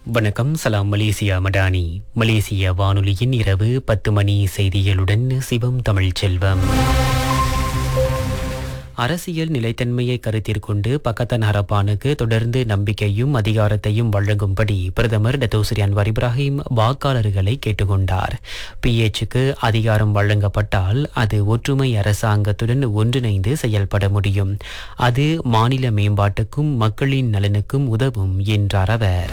வணக்கம் சலாம் மலேசியா மடானி மலேசிய வானொலியின் இரவு பத்து மணி செய்திகளுடன் சிவம் தமிழ் செல்வம் அரசியல் நிலைத்தன்மையை கருத்தில் கொண்டு பக்கத்தன் ஹரப்பானுக்கு தொடர்ந்து நம்பிக்கையும் அதிகாரத்தையும் வழங்கும்படி பிரதமர் டத்தோஸ்ரீ அன்வார் இப்ராஹிம் வாக்காளர்களை கேட்டுக்கொண்டார் பிஎச்சுக்கு அதிகாரம் வழங்கப்பட்டால் அது ஒற்றுமை அரசாங்கத்துடன் ஒன்றிணைந்து செயல்பட முடியும் அது மாநில மேம்பாட்டுக்கும் மக்களின் நலனுக்கும் உதவும் என்றார் அவர்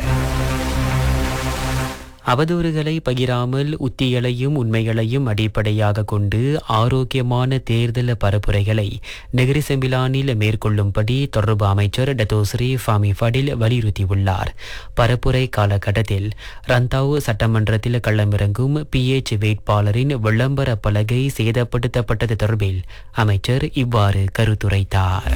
அவதூறுகளை பகிராமல் உத்திகளையும் உண்மைகளையும் அடிப்படையாக கொண்டு ஆரோக்கியமான தேர்தல் பரப்புரைகளை நெகிரி செம்பிலானில் மேற்கொள்ளும்படி தொடர்பு அமைச்சர் டத்தோஸ்ரீ ஃபாமி ஃபடில் வலியுறுத்தியுள்ளார் பரப்புரை காலகட்டத்தில் ரந்தாவ் சட்டமன்றத்தில் களமிறங்கும் பிஎச் வேட்பாளரின் விளம்பர பலகை சேதப்படுத்தப்பட்டது தொடர்பில் அமைச்சர் இவ்வாறு கருத்துரைத்தார்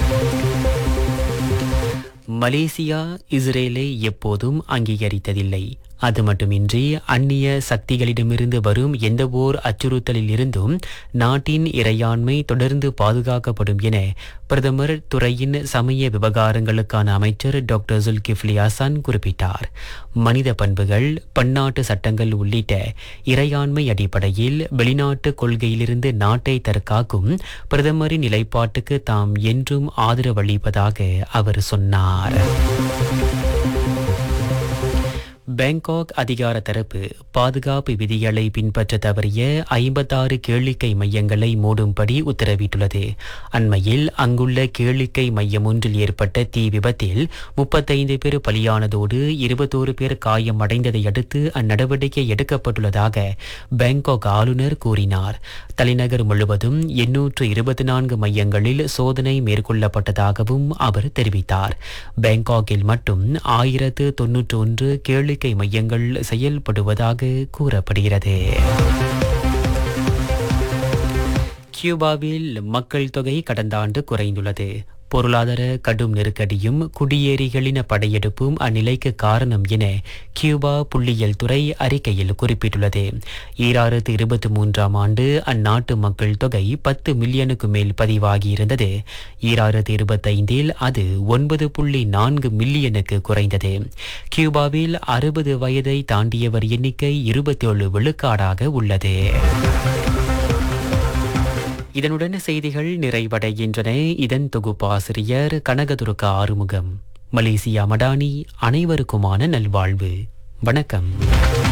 மலேசியா இஸ்ரேலை எப்போதும் அங்கீகரித்ததில்லை அது மட்டுமின்றி அந்நிய சக்திகளிடமிருந்து வரும் எந்தவோர் அச்சுறுத்தலில் இருந்தும் நாட்டின் இறையாண்மை தொடர்ந்து பாதுகாக்கப்படும் என பிரதமர் துறையின் சமய விவகாரங்களுக்கான அமைச்சர் டாக்டர் ஜுல்கிஃப்லி ஹசான் குறிப்பிட்டார் மனித பண்புகள் பன்னாட்டு சட்டங்கள் உள்ளிட்ட இறையாண்மை அடிப்படையில் வெளிநாட்டு கொள்கையிலிருந்து நாட்டை தற்காக்கும் பிரதமரின் நிலைப்பாட்டுக்கு தாம் என்றும் ஆதரவளிப்பதாக அவர் சொன்னார் பேங்காக் அதிகார தரப்பு பாதுகாப்பு விதிகளை பின்பற்ற தவறிய ஐம்பத்தாறு கேளிக்கை மையங்களை மூடும்படி உத்தரவிட்டுள்ளது அண்மையில் அங்குள்ள கேளிக்கை மையம் ஒன்றில் ஏற்பட்ட தீ விபத்தில் முப்பத்தைந்து பேர் பலியானதோடு இருபத்தோரு பேர் காயமடைந்ததை அடுத்து அந்நடவடிக்கை எடுக்கப்பட்டுள்ளதாக பேங்காக் ஆளுநர் கூறினார் தலைநகர் முழுவதும் எண்ணூற்று இருபத்தி நான்கு மையங்களில் சோதனை மேற்கொள்ளப்பட்டதாகவும் அவர் தெரிவித்தார் பேங்காக்கில் மட்டும் ஆயிரத்து தொன்னூற்று ஒன்று கேளிக்கை மையங்கள் செயல்படுவதாக கூறப்படுகிறது கியூபாவில் மக்கள் தொகை கடந்த ஆண்டு குறைந்துள்ளது பொருளாதார கடும் நெருக்கடியும் குடியேறிகளின படையெடுப்பும் அந்நிலைக்கு காரணம் என கியூபா புள்ளியியல் துறை அறிக்கையில் குறிப்பிட்டுள்ளது ஈராயிரத்து இருபத்தி மூன்றாம் ஆண்டு அந்நாட்டு மக்கள் தொகை பத்து மில்லியனுக்கு மேல் பதிவாகியிருந்தது ஈராயிரத்து இருபத்தைந்தில் அது ஒன்பது புள்ளி நான்கு மில்லியனுக்கு குறைந்தது கியூபாவில் அறுபது வயதை தாண்டியவர் எண்ணிக்கை இருபத்தி ஏழு விழுக்காடாக உள்ளது இதனுடன் செய்திகள் நிறைவடைகின்றன இதன் தொகுப்பாசிரியர் கனகதுர்க ஆறுமுகம் மலேசியா மடானி அனைவருக்குமான நல்வாழ்வு வணக்கம்